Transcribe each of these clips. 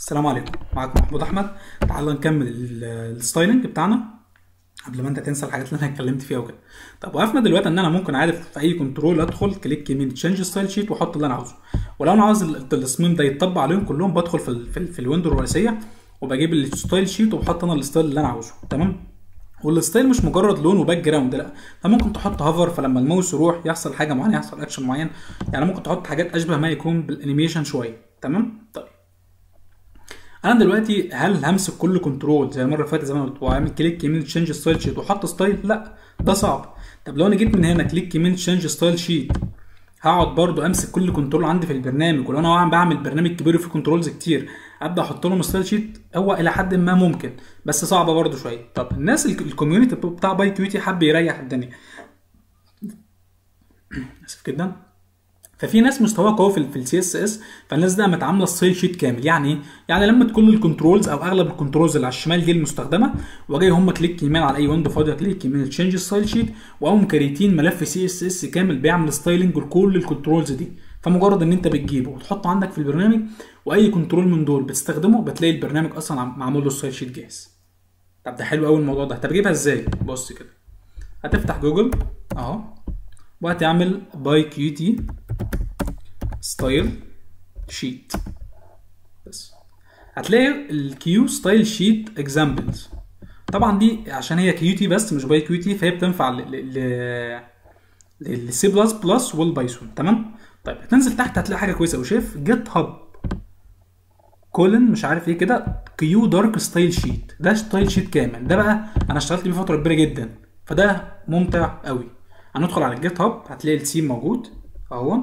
السلام عليكم معاكم محمود احمد تعالوا نكمل ال- الستايلنج بتاعنا قبل ما انت تنسى الحاجات اللي انا اتكلمت فيها وكده طب وقفنا دلوقتي ان انا ممكن عارف في اي كنترول ادخل كليك يمين تشينج ستايل شيت واحط اللي انا عاوزه ولو انا عاوز ال- التصميم ده يتطبق عليهم كلهم بدخل في ال في, ال في الويندو الرئيسيه وبجيب الستايل شيت وبحط انا الستايل اللي انا عاوزه تمام والستايل مش مجرد لون وباك جراوند لا ده ممكن تحط هافر فلما الماوس يروح يحصل حاجه معينه يحصل اكشن معين يعني ممكن تحط حاجات اشبه ما يكون بالانيميشن شويه تمام طيب انا دلوقتي هل همسك كل كنترول زي المره اللي فاتت زي ما قلت واعمل كليك يمين تشينج ستايل شيت واحط ستايل لا ده صعب طب لو انا جيت من هنا كليك يمين تشينج ستايل شيت هقعد برضو امسك كل كنترول عندي في البرنامج ولو انا بعمل برنامج كبير وفيه كنترولز كتير ابدا احط لهم ستايل شيت هو الى حد ما ممكن بس صعبه برضو شويه طب الناس ال- الكوميونتي بتاع باي كيوتي حب يريح الدنيا اسف جدا ففي ناس مستواها قوي في السي اس اس فالناس دي قامت عامله ستايل شيت كامل يعني ايه؟ يعني لمت كل الكنترولز او اغلب الكنترولز اللي على الشمال دي المستخدمه وجاي هم كليك يمين على اي ويندو فاضيه كليك يمين تشينج ستايل شيت وقاموا مكريتين ملف سي اس اس كامل بيعمل ستايلنج لكل الكنترولز دي فمجرد ان انت بتجيبه وتحطه عندك في البرنامج واي كنترول من دول بتستخدمه بتلاقي البرنامج اصلا عم- معمول له ستايل شيت جاهز طب ده حلو قوي الموضوع ده طب اجيبها ازاي بص كده هتفتح جوجل اهو وهتعمل باي كيوتي ستايل شيت بس هتلاقي الكيو ستايل شيت اكزامبلز طبعا دي عشان هي كيوتي بس مش باي كيوتي فهي بتنفع للسي بلس بلس والبايثون تمام طيب هتنزل تحت هتلاقي حاجه كويسه قوي شايف جيت هاب كولن مش عارف ايه كده كيو دارك ستايل شيت ده ستايل شيت كامل ده بقى انا اشتغلت بيه فتره كبيره جدا فده ممتع قوي هندخل على الجيت هاب هتلاقي السيم موجود اهو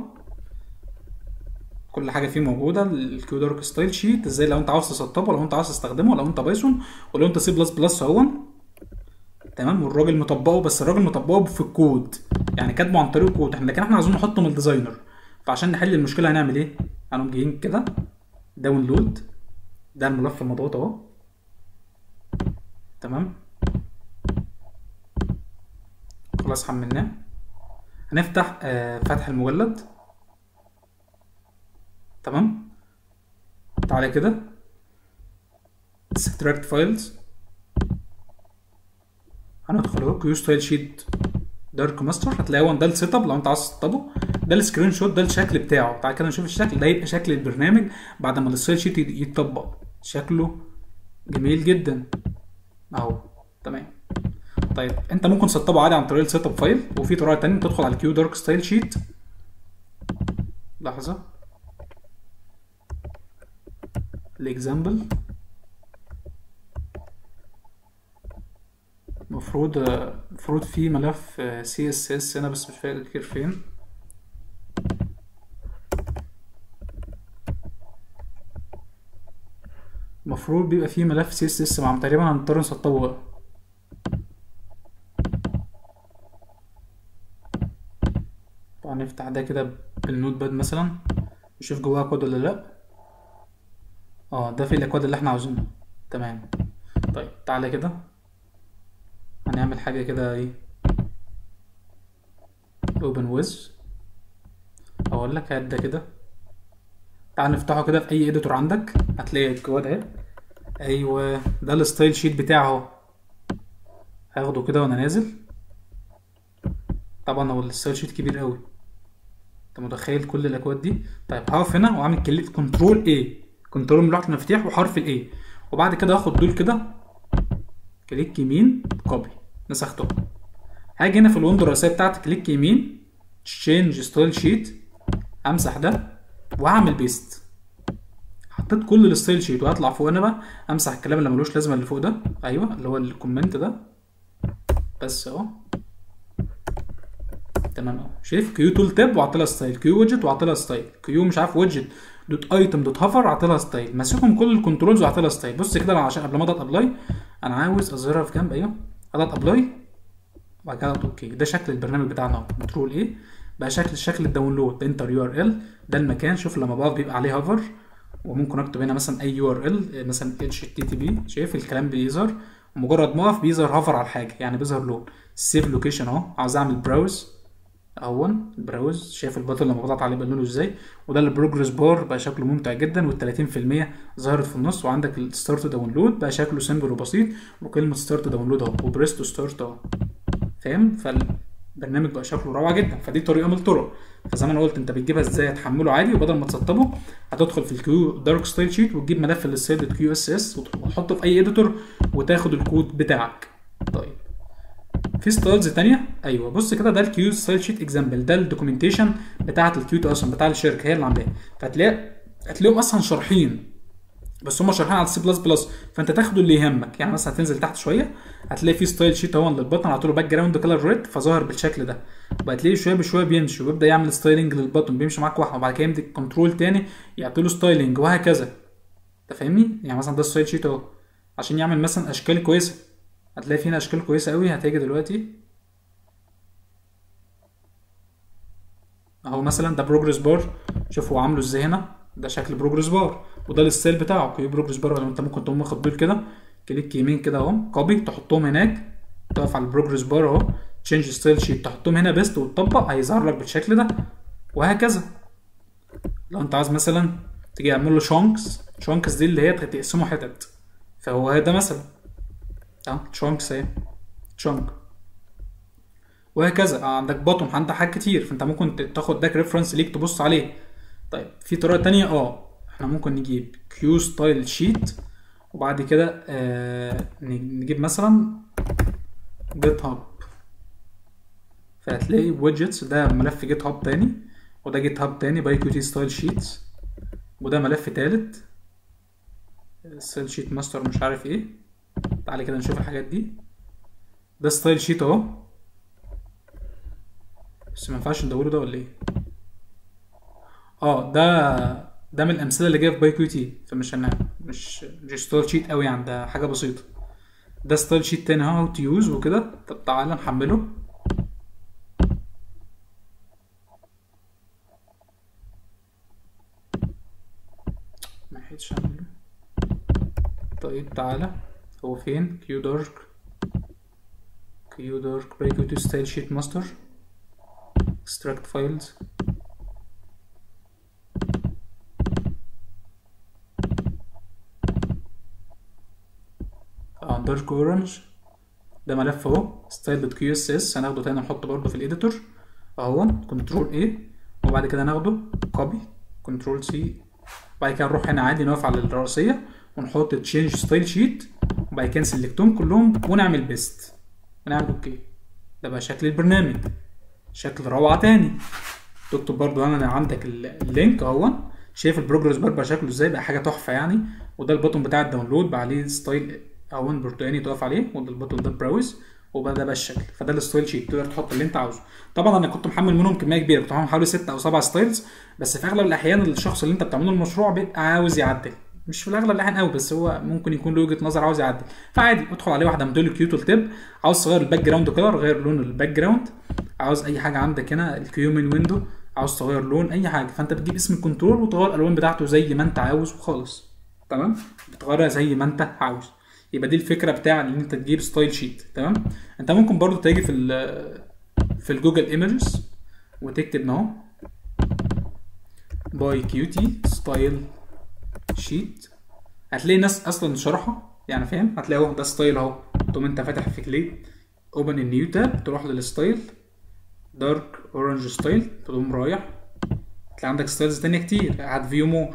كل حاجه فيه موجوده الكيو دارك ستايل شيت ازاي لو انت عاوز تسطبه لو انت عاوز تستخدمه لو انت بايثون ولو انت سي بلس بلس اهو تمام والراجل مطبقه بس الراجل مطبقه في الكود يعني كاتبه عن طريق الكود احنا لكن احنا عاوزين نحطه من الديزاينر فعشان نحل المشكله هنعمل ايه هنقوم جايين كده داونلود ده الملف المضغوط اهو تمام خلاص حملناه هنفتح آه فتح المجلد تمام تعالى كده extract files هندخل اهو كيو ستايل شيت دارك ماستر هتلاقي هو ده السيت اب لو انت عاوز تسطبه ده السكرين شوت ده الشكل بتاعه تعالى كده نشوف الشكل ده يبقى شكل البرنامج بعد ما الستايل شيت يت- يتطبق شكله جميل جدا اهو تمام طيب انت ممكن تسطبه عادي عن طريق السيت اب فايل وفي طريقه تانية تدخل على الكيو دارك ستايل شيت لحظه الاكزامبل المفروض المفروض في ملف سي اس اس هنا بس مش فاكر فين المفروض بيبقى فيه ملف سي اس اس مع تقريبا هنضطر نسطبه بقى طبعا نفتح ده كده بالنوت باد مثلا نشوف جواه كود ولا لا اه ده في الاكواد اللي احنا عاوزينها تمام طيب تعالى كده هنعمل حاجة كده ايه open with اقول لك هات ده كده تعال نفتحه كده في اي اديتور عندك هتلاقي الكواد اهي ايوه ده الستايل شيت بتاعه اهو هاخده كده وانا نازل طبعا هو الستايل شيت كبير قوي انت متخيل كل الاكواد دي طيب هقف هنا واعمل كليك كنترول ايه كنترول من لوحه المفاتيح وحرف الاي وبعد كده اخد دول كده كليك يمين كوبي نسختهم هاجي هنا في الويندو الرئيسيه بتاعتي كليك يمين تشينج ستايل شيت امسح ده واعمل بيست حطيت كل الستايل شيت وهطلع فوق انا بقى امسح الكلام اللي ملوش لازمه اللي فوق ده ايوه اللي هو الكومنت ده بس اهو تمام اهو شايف كيو تول تاب وعطلها ستايل كيو ويدجت وعطلها ستايل كيو مش عارف ويدجت دوت ايتم دوت هافر عطلها ستايل ماسكهم كل الكنترولز وعطلها ستايل بص كده أنا عشان قبل ما اضغط ابلاي انا عاوز اظهرها في جنب ايوه اضغط ابلاي وبعد كده اضغط اوكي ده شكل البرنامج بتاعنا اهو كنترول ايه بقى شكل شكل الداونلود انتر يو ار ال ده المكان شوف لما بقف بيبقى عليه هافر وممكن اكتب هنا مثلا اي يو ار ال مثلا اتش تي تي بي شايف الكلام بيظهر ومجرد ما اقف بيظهر هافر على الحاجه يعني بيظهر لون سيف لوكيشن اهو عاوز اعمل براوز اهون براوز شايف البطل لما بضغط عليه بقى لونه ازاي وده البروجرس بار بقى شكله ممتع جدا وال30% ظهرت في النص وعندك الستارت داونلود بقى شكله سيمبل وبسيط وكلمه ستارت داونلود اهو وبريس تو ستارت اهو فاهم فالبرنامج بقى شكله روعه جدا فدي طريقه من الطرق فزي ما انا قلت انت بتجيبها ازاي هتحمله عادي وبدل ما تسطبه هتدخل في الكيو دارك ستايل شيت وتجيب ملف للسيل كيو اس اس وتحطه في اي اديتور وتاخد الكود بتاعك طيب في ستايلز تانية ايوه بص كده ده الكيو ستايل شيت اكزامبل ده الدوكيومنتيشن بتاعه الكيو اصلا بتاع الشركه هي اللي عاملاها فهتلاقي هتلاقيهم اصلا شارحين بس هم شارحين على السي بلس بلس فانت تاخده اللي يهمك يعني مثلا هتنزل تحت شويه هتلاقي في ستايل شيت اهو للبطن عطوا له باك جراوند كلر ريد فظهر بالشكل ده وهتلاقيه شويه بشويه بيمشي ويبدا يعمل ستايلنج للبطن بيمشي معاك واحده وبعد كده يمسك كنترول تاني يعطي له ستايلنج وهكذا انت فاهمني يعني مثلا ده ستايل شيت اهو عشان يعمل مثلا اشكال كويسه هتلاقي فينا اشكال كويسه قوي هتيجي دلوقتي اهو مثلا ده بروجرس بار شوف هو عامله ازاي هنا ده شكل بروجرس بار وده الستايل بتاعه كيو بروجرس بار لو انت ممكن تقوم واخد دول كده كليك يمين كده اهو كوبي تحطهم هناك تقف على البروجرس بار اهو تشينج ستايل شيت تحطهم هنا بيست وتطبق هيظهر لك بالشكل ده وهكذا لو انت عايز مثلا تيجي تعمل له شونكس شونكس دي اللي هي تقسمه حتت فهو ده مثلا اه شونكس اهي شونك وهكذا عندك بوتوم عندك حاجات كتير فانت ممكن تاخد ده ريفرنس ليك تبص عليه طيب في طريقه تانية اه احنا ممكن نجيب كيو ستايل شيت وبعد كده آه نجيب مثلا جيت هاب فهتلاقي ويدجتس ده ملف جيت هاب تاني وده جيت هاب تاني باي كيو تي ستايل شيتس وده ملف تالت ستايل شيت ماستر مش عارف ايه تعالى كده نشوف الحاجات دي ده ستايل شيت اهو بس ما ينفعش ندوره ده ولا ايه اه ده ده من الامثله اللي جايه في باي كيو تي فمش انا مش مش ستايل شيت قوي يعني ده حاجه بسيطه ده ستايل شيت تاني اهو تو يوز وكده طب تعالى نحمله ما لحقتش اعمله طيب تعالى هو فين كيو دارك كيو دارك باي كيو تي ستايل شيت ماستر extract files اه دارك اورنج ده ملف اهو ستايل دوت كيو اس اس هناخده تاني نحطه برضه في الايديتور اهو كنترول اي وبعد كده ناخده كوبي كنترول سي وبعد كده نروح هنا عادي نقف على الرئيسيه ونحط تشينج ستايل شيت وبعد كده نسلكتهم كلهم ونعمل بيست ونعمل اوكي ده بقى شكل البرنامج شكل روعة تاني تكتب برضو انا عندك اللينك اهو شايف البروجرس بار بقى شكله ازاي بقى حاجة تحفة يعني وده البوتون بتاع الداونلود بقى عليه ستايل اهو برتقاني تقف عليه وده البوتون ده براوز وبقى ده بقى الشكل فده الستايل شيت تقدر تحط اللي انت عاوزه طبعا انا كنت محمل منهم كميه كبيره كنت محمل حوالي 6 او 7 ستايلز بس في اغلب الاحيان الشخص اللي انت بتعمله المشروع بيبقى عاوز يعدل مش في الاغلب الاحيان قوي بس هو ممكن يكون له وجهه نظر عاوز يعدل فعادي ادخل عليه واحده من دول الكيو تول تيب عاوز تغير الباك جراوند كلر غير لون الباك جراوند عاوز اي حاجه عندك هنا الكيو من ويندو عاوز تغير لون اي حاجه فانت بتجيب اسم الكنترول وتغير الالوان بتاعته زي ما انت عاوز وخالص تمام بتغيرها زي ما انت عاوز يبقى دي الفكره بتاع ان انت تجيب ستايل شيت تمام انت ممكن برضو تيجي في ال في الجوجل ايمجز وتكتب اهو باي كيوتي ستايل شيت هتلاقي ناس اصلا شرحها يعني فاهم هتلاقي اهو ده ستايل اهو تقوم انت فاتح في كليك اوبن النيو تاب تروح للستايل دارك اورنج ستايل تقوم رايح هتلاقي عندك ستايلز تانية كتير هات فيو مور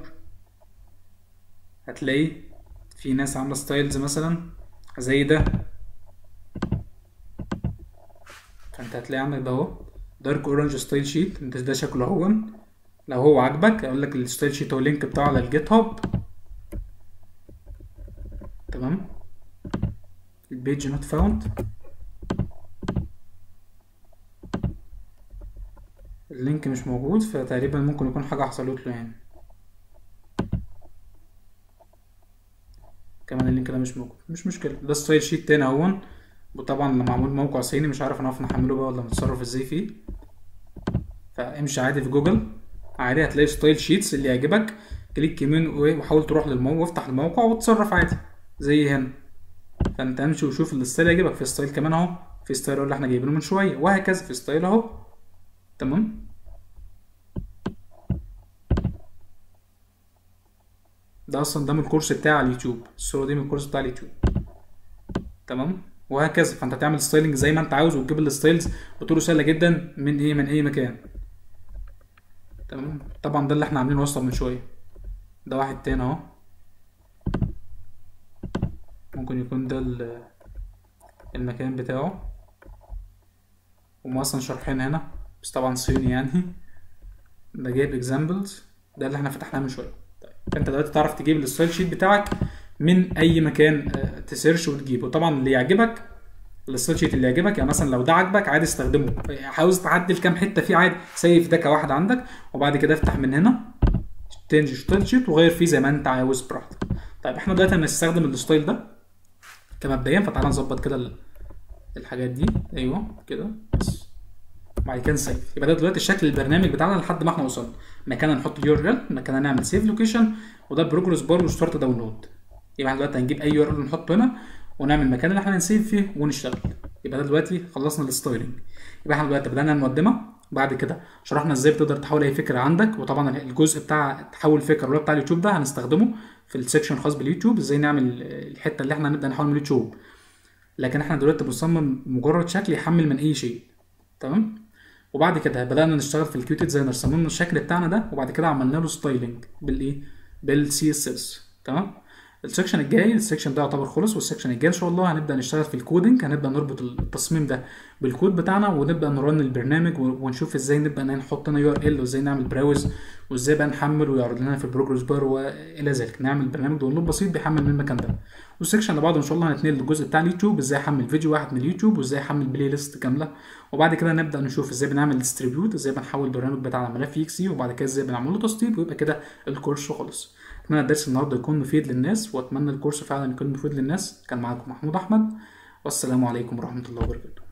هتلاقي في ناس عاملة ستايلز مثلا زي ده فانت هتلاقي عندك ده اهو دارك اورنج ستايل شيت انت ده شكله اهو لو هو عاجبك اقول لك الستايل شيت هو اللينك بتاعه على الجيت هاب تمام البيج نوت فاوند اللينك مش موجود فتقريبا ممكن يكون حاجة حصلت له يعني كمان اللينك ده مش موجود مش مشكلة ده ستايل شيت تاني اهون وطبعا لما معمول موقع صيني مش عارف هنعرف نحمله بقى ولا نتصرف ازاي فيه فامشي عادي في جوجل عادي هتلاقي ستايل شيتس اللي يعجبك كليك يمين وحاول تروح للموقع وافتح الموقع وتصرف عادي زي هنا فانت امشي وشوف الستايل يعجبك في ستايل كمان اهو في ستايل اللي احنا جايبينه من شويه وهكذا في ستايل اهو تمام ده اصلا ده من الكورس بتاع اليوتيوب الصوره دي من الكورس بتاع اليوتيوب تمام وهكذا فانت تعمل ستايلنج زي ما انت عاوز وتجيب الستايلز بطرق سهله جدا من ايه من اي مكان تمام طبعا ده اللي احنا عاملينه اصلا من شويه ده واحد تاني اهو ممكن يكون ده ال- المكان بتاعه هم اصلا شارحين هنا بس طبعا صيني يعني ده جايب اكزامبلز ده اللي احنا فتحناه من شويه طيب انت دلوقتي تعرف تجيب الستايل شيت بتاعك من اي مكان آه، تسيرش وتجيبه طبعا اللي يعجبك الستايل شيت اللي يعجبك يعني مثلا لو ده عاجبك عادي استخدمه عاوز تعدل كام حته فيه عادي سيف ده كواحد عندك وبعد كده افتح من هنا تنج ستايل شيت وغير فيه زي ما انت عاوز براحتك طيب احنا دلوقتي هنستخدم الستايل ده كمبدئيا فتعالى نظبط كده ال- الحاجات دي ايوه كده بس بعد كده نسيف يبقى ده دلوقتي شكل البرنامج بتاعنا لحد ما احنا وصلنا مكان هنحط اليو ار ال مكان هنعمل سيف لوكيشن وده بروجرس بار وستارت داونلود يبقى احنا دلوقتي هنجيب اي يو ار ال نحطه هنا ونعمل المكان اللي احنا هنسيف فيه ونشتغل يبقى ده دلوقتي خلصنا الستايلنج يبقى احنا دلوقتي بدأنا المقدمة بعد كده شرحنا ازاي بتقدر تحول اي فكره عندك وطبعا الجزء بتاع تحول فكره اللي هو بتاع اليوتيوب ده هنستخدمه في السكشن الخاص باليوتيوب ازاي نعمل الحته اللي احنا هنبدا نحول من اليوتيوب لكن احنا دلوقتي بنصمم مجرد شكل يحمل من اي شيء تمام وبعد كده بدانا نشتغل في الكيو ديزاينر صممنا الشكل بتاعنا ده وبعد كده عملنا له ستايلنج بالايه بالسي اس اس تمام السكشن الجاي السكشن ده يعتبر خلص والسكشن الجاي ان شاء الله هنبدا نشتغل في الكودنج هنبدا نربط التصميم ده بالكود بتاعنا ونبدا نرن البرنامج ونشوف ازاي نبدا نحط لنا يو ار ال وازاي نعمل براوز وازاي بقى نحمل ويعرض لنا في البروجرس بار والى ذلك نعمل برنامج داونلود بسيط بيحمل من المكان ده والسكشن اللي بعده ان شاء الله هنتنقل للجزء بتاع اليوتيوب ازاي احمل فيديو واحد من اليوتيوب وازاي احمل بلاي ليست كامله وبعد كده نبدا نشوف ازاي بنعمل ديستريبيوت ازاي بنحول البرنامج بتاعنا ملف اكسي وبعد كده ازاي بنعمل له تسطيب ويبقى كده الكورس خلص اتمنى الدرس النهارده يكون مفيد للناس واتمنى الكورس فعلا يكون مفيد للناس كان معاكم محمود احمد والسلام عليكم ورحمه الله وبركاته